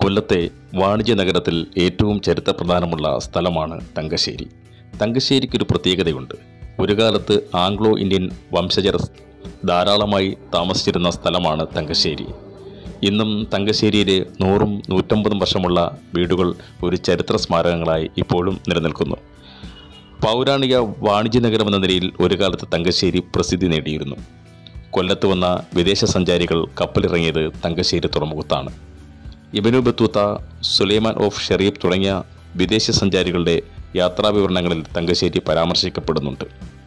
കൊല്ലത്തെ വാണിജ്യ നഗരത്തിൽ ഏറ്റവും ചരിത്രപ്രധാനമുള്ള സ്ഥലമാണ് തങ്കശ്ശേരി തങ്കശ്ശേരിക്കൊരു പ്രത്യേകതയുണ്ട് ഒരു കാലത്ത് ആംഗ്ലോ ഇന്ത്യൻ വംശജർ ധാരാളമായി താമസിച്ചിരുന്ന സ്ഥലമാണ് തങ്കശ്ശേരി ഇന്നും തങ്കശ്ശേരിയിലെ നൂറും നൂറ്റമ്പതും വർഷമുള്ള വീടുകൾ ഒരു ചരിത്ര സ്മാരകങ്ങളായി ഇപ്പോഴും നിലനിൽക്കുന്നു പൗരാണിക വാണിജ്യ നഗരം എന്ന നിലയിൽ ഒരു കാലത്ത് തങ്കശ്ശേരി പ്രസിദ്ധി നേടിയിരുന്നു കൊല്ലത്ത് വന്ന വിദേശ സഞ്ചാരികൾ കപ്പലിറങ്ങിയത് തങ്കശ്ശേരി തുറമുഖത്താണ് Ibn Battuta Sulaiman of Sharif തുടങ്ങിയ വിദേശ സഞ്ചാരികളുടെ യാത്രാ വിവരണങ്ങളിൽ തങ്കശ്ശേരി പരാമർശിക്കപ്പെടുന്നുണ്ട്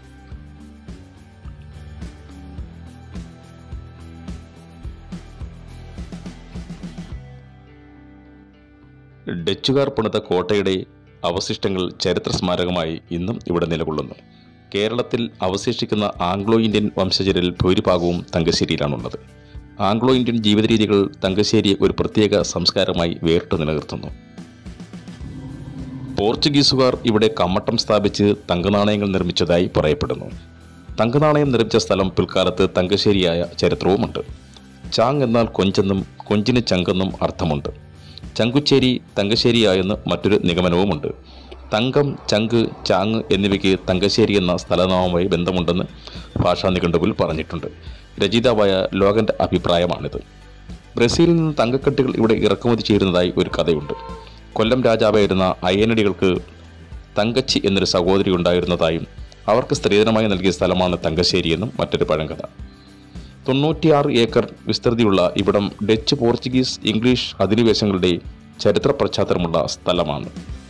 ഡച്ചുകാർ പണിത കോട്ടയുടെ അവശിഷ്ടങ്ങൾ ചരിത്ര സ്മാരകമായി ഇന്നും ഇവിടെ നിലകൊള്ളുന്നു കേരളത്തിൽ അവശേഷിക്കുന്ന ആംഗ്ലോ ഇന്ത്യൻ വംശജരിൽ ഭൂരിഭാഗവും തങ്കശ്ശേരിയിലാണുള്ളത് ആംഗ്ലോ ഇന്ത്യൻ ജീവിത രീതികൾ തങ്കശ്ശേരിയെ ഒരു പ്രത്യേക സംസ്കാരമായി വേറിട്ട് നിലനിർത്തുന്നു പോർച്ചുഗീസുകാർ ഇവിടെ കമ്മട്ടം സ്ഥാപിച്ച് തങ്കനാണയങ്ങൾ നിർമ്മിച്ചതായി പറയപ്പെടുന്നു തങ്കനാണയം നിർമ്മിച്ച സ്ഥലം പിൽക്കാലത്ത് തങ്കശ്ശേരിയായ ചരിത്രവുമുണ്ട് ചാങ് എന്നാൽ കൊഞ്ചെന്നും കൊഞ്ചിന് ചങ്കെന്നും അർത്ഥമുണ്ട് ചങ്കുച്ചേരി തങ്കശ്ശേരിയായെന്ന് മറ്റൊരു നിഗമനവുമുണ്ട് തങ്കം ചങ്ക് ചാങ് എന്നിവയ്ക്ക് തങ്കശ്ശേരി എന്ന സ്ഥലനാമവുമായി ബന്ധമുണ്ടെന്ന് ഭാഷാ നിഘണ്ടുവിൽ പറഞ്ഞിട്ടുണ്ട് രചയിതാവായ ലോകന്റെ അഭിപ്രായമാണിത് ബ്രസീലിൽ നിന്ന് തങ്കക്കെട്ടുകൾ ഇവിടെ ഇറക്കുമതി ചെയ്യുന്നതായി ഒരു കഥയുണ്ട് കൊല്ലം രാജാവായിരുന്ന അയ്യനടികൾക്ക് തങ്കച്ചി എന്നൊരു സഹോദരി ഉണ്ടായിരുന്നതായും അവർക്ക് സ്ത്രീധനമായി നൽകിയ സ്ഥലമാണ് തങ്കശ്ശേരി എന്നും മറ്റൊരു പഴങ്കഥ തൊണ്ണൂറ്റിയാറ് ഏക്കർ വിസ്തൃതിയുള്ള ഇവിടം ഡച്ച് പോർച്ചുഗീസ് ഇംഗ്ലീഷ് അധിനിവേശങ്ങളുടെ ചരിത്ര പശ്ചാത്തലമുള്ള സ്ഥലമാണ്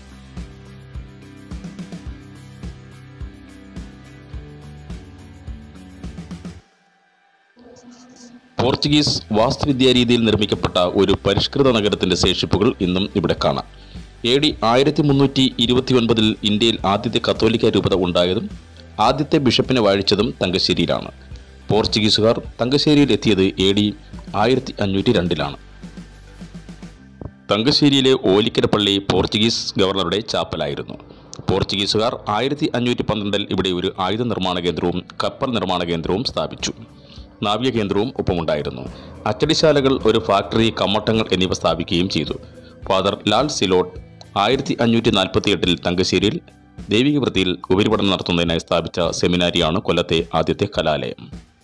പോർച്ചുഗീസ് വാസ്തുവിദ്യാ രീതിയിൽ നിർമ്മിക്കപ്പെട്ട ഒരു പരിഷ്കൃത നഗരത്തിന്റെ ശേഷിപ്പുകൾ ഇന്നും ഇവിടെ കാണാം എ ഡി ആയിരത്തി മുന്നൂറ്റി ഇരുപത്തി ഒൻപതിൽ ഇന്ത്യയിൽ ആദ്യത്തെ കത്തോലിക്ക രൂപത ഉണ്ടായതും ആദ്യത്തെ ബിഷപ്പിനെ വാഴിച്ചതും തങ്കശ്ശേരിയിലാണ് പോർച്ചുഗീസുകാർ തങ്കശ്ശേരിയിൽ എത്തിയത് എ ഡി ആയിരത്തി അഞ്ഞൂറ്റി രണ്ടിലാണ് തങ്കശ്ശേരിയിലെ ഓലിക്കര പള്ളി പോർച്ചുഗീസ് ഗവർണറുടെ ചാപ്പലായിരുന്നു പോർച്ചുഗീസുകാർ ആയിരത്തി അഞ്ഞൂറ്റി പന്ത്രണ്ടിൽ ഇവിടെ ഒരു ആയുധ നിർമ്മാണ കേന്ദ്രവും കപ്പൽ നിർമ്മാണ കേന്ദ്രവും സ്ഥാപിച്ചു നാവിക കേന്ദ്രവും ഒപ്പമുണ്ടായിരുന്നു അച്ചടിശാലകൾ ഒരു ഫാക്ടറി കമ്മട്ടങ്ങൾ എന്നിവ സ്ഥാപിക്കുകയും ചെയ്തു ഫാദർ ലാൽ സിലോട്ട് ആയിരത്തി അഞ്ഞൂറ്റി നാൽപ്പത്തി എട്ടിൽ തങ്കശ്ശേരിയിൽ ദൈവിക വൃത്തിയിൽ ഉപരിപഠനം നടത്തുന്നതിനായി സ്ഥാപിച്ച സെമിനാരിയാണ് കൊല്ലത്തെ ആദ്യത്തെ കലാലയം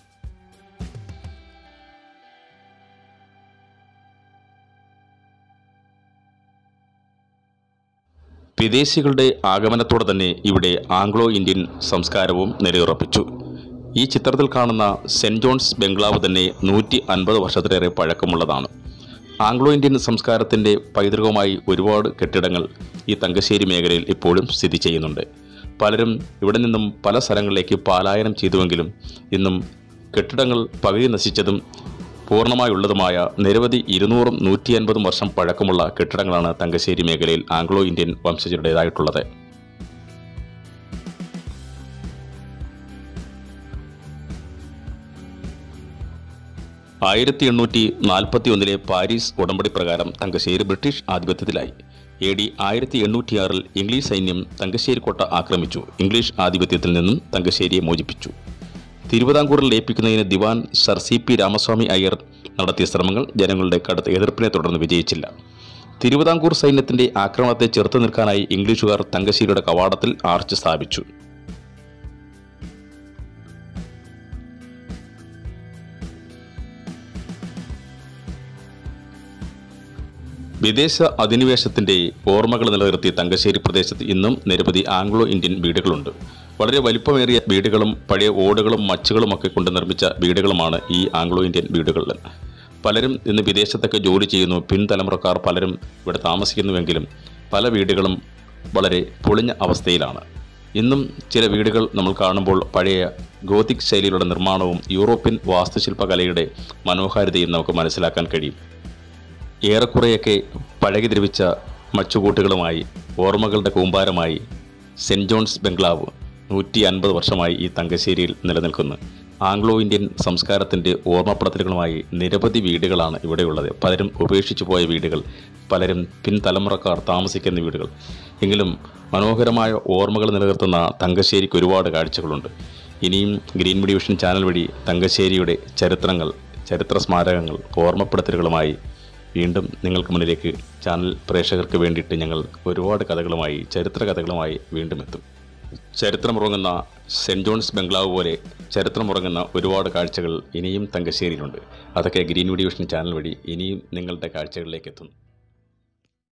വിദേശികളുടെ ആഗമനത്തോടെ തന്നെ ഇവിടെ ആംഗ്ലോ ഇന്ത്യൻ സംസ്കാരവും നിലയുറപ്പിച്ചു ഈ ചിത്രത്തിൽ കാണുന്ന സെൻറ് ജോൺസ് ബംഗ്ലാവ് തന്നെ നൂറ്റി അൻപത് വർഷത്തിലേറെ പഴക്കമുള്ളതാണ് ആംഗ്ലോ ഇന്ത്യൻ സംസ്കാരത്തിൻ്റെ പൈതൃകമായി ഒരുപാട് കെട്ടിടങ്ങൾ ഈ തങ്കശ്ശേരി മേഖലയിൽ ഇപ്പോഴും സ്ഥിതി ചെയ്യുന്നുണ്ട് പലരും ഇവിടെ നിന്നും പല സ്ഥലങ്ങളിലേക്ക് പലായനം ചെയ്തുവെങ്കിലും ഇന്നും കെട്ടിടങ്ങൾ പകുതി നശിച്ചതും പൂർണ്ണമായുള്ളതുമായ നിരവധി ഇരുന്നൂറും നൂറ്റി അൻപതും വർഷം പഴക്കമുള്ള കെട്ടിടങ്ങളാണ് തങ്കശ്ശേരി മേഖലയിൽ ആംഗ്ലോ ഇന്ത്യൻ വംശജരുടേതായിട്ടുള്ളത് ആയിരത്തി എണ്ണൂറ്റി നാൽപ്പത്തി ഒന്നിലെ പാരീസ് ഉടമ്പടി പ്രകാരം തങ്കശ്ശേരി ബ്രിട്ടീഷ് ആധിപത്യത്തിലായി എ ഡി ആയിരത്തി എണ്ണൂറ്റിയാറിൽ ഇംഗ്ലീഷ് സൈന്യം തങ്കശ്ശേരി കോട്ട ആക്രമിച്ചു ഇംഗ്ലീഷ് ആധിപത്യത്തിൽ നിന്നും തങ്കശ്ശേരിയെ മോചിപ്പിച്ചു തിരുവിതാംകൂറിൽ ലയിപ്പിക്കുന്നതിന് Dewan Sir C P Ramaswamy Iyer നടത്തിയ ശ്രമങ്ങൾ ജനങ്ങളുടെ കടുത്ത എതിർപ്പിനെ തുടർന്ന് വിജയിച്ചില്ല തിരുവിതാംകൂർ സൈന്യത്തിന്റെ ആക്രമണത്തെ ചെറുത്തു നിൽക്കാനായി ഇംഗ്ലീഷുകാർ തങ്കശ്ശേരിയുടെ കവാടത്തിൽ ആർച്ച് സ്ഥാപിച്ചു വിദേശ അധിനിവേശത്തിന്റെ ഓർമ്മകൾ നിലനിർത്തി തങ്കശ്ശേരി പ്രദേശത്ത് ഇന്നും നിരവധി ആംഗ്ലോ ഇന്ത്യൻ വീടുകളുണ്ട് വളരെ വലിപ്പമേറിയ വീടുകളും പഴയ ഓടുകളും മച്ചുകളുമൊക്കെ കൊണ്ട് നിർമ്മിച്ച വീടുകളുമാണ് ഈ ആംഗ്ലോ ഇന്ത്യൻ വീടുകൾ പലരും ഇന്ന് വിദേശത്തൊക്കെ ജോലി ചെയ്യുന്നു പിൻതലമുറക്കാർ പലരും ഇവിടെ താമസിക്കുന്നുവെങ്കിലും പല വീടുകളും വളരെ പൊളിഞ്ഞ അവസ്ഥയിലാണ് ഇന്നും ചില വീടുകൾ നമ്മൾ കാണുമ്പോൾ പഴയ ഗോതിക് ശൈലിയിലുള്ള നിർമ്മാണവും യൂറോപ്യൻ വാസ്തുശില്പകലയുടെ മനോഹാരിതയും നമുക്ക് മനസ്സിലാക്കാൻ കഴിയും ഏറെക്കുറെയൊക്കെ പഴകി ദ്രവിച്ച മച്ചുകൂട്ടുകളുമായി ഓർമ്മകളുടെ കൂമ്പാരമായി സെൻറ് ജോൺസ് ബംഗ്ലാവ് നൂറ്റി അൻപത് വർഷമായി ഈ തങ്കശ്ശേരിയിൽ നിലനിൽക്കുന്നു ആംഗ്ലോ ഇന്ത്യൻ സംസ്കാരത്തിൻ്റെ ഓർമ്മപ്പെടുത്തലുകളുമായി നിരവധി വീടുകളാണ് ഇവിടെയുള്ളത് പലരും ഉപേക്ഷിച്ചു പോയ വീടുകൾ പലരും പിൻതലമുറക്കാർ താമസിക്കുന്ന വീടുകൾ എങ്കിലും മനോഹരമായ ഓർമ്മകൾ നിലനിർത്തുന്ന തങ്കശ്ശേരിക്ക് ഒരുപാട് കാഴ്ചകളുണ്ട് ഇനിയും ഗ്രീൻ മീഡിയ വിഷൻ ചാനൽ വഴി തങ്കശ്ശേരിയുടെ ചരിത്രങ്ങൾ ചരിത്ര സ്മാരകങ്ങൾ ഓർമ്മപ്പെടുത്തലുകളുമായി വീണ്ടും നിങ്ങൾക്ക് മുന്നിലേക്ക് ചാനൽ പ്രേക്ഷകർക്ക് വേണ്ടിയിട്ട് ഞങ്ങൾ ഒരുപാട് കഥകളുമായി ചരിത്ര കഥകളുമായി വീണ്ടും എത്തും ചരിത്രമുറങ്ങുന്ന സെൻറ് ജോൺസ് ബംഗ്ലാവ് പോലെ ചരിത്രമുറങ്ങുന്ന ഒരുപാട് കാഴ്ചകൾ ഇനിയും തങ്കശ്ശേരിയിലുണ്ട് അതൊക്കെ ഗ്രീൻ വിഷൻ ചാനൽ വഴി ഇനിയും നിങ്ങളുടെ കാഴ്ചകളിലേക്ക് എത്തുന്നു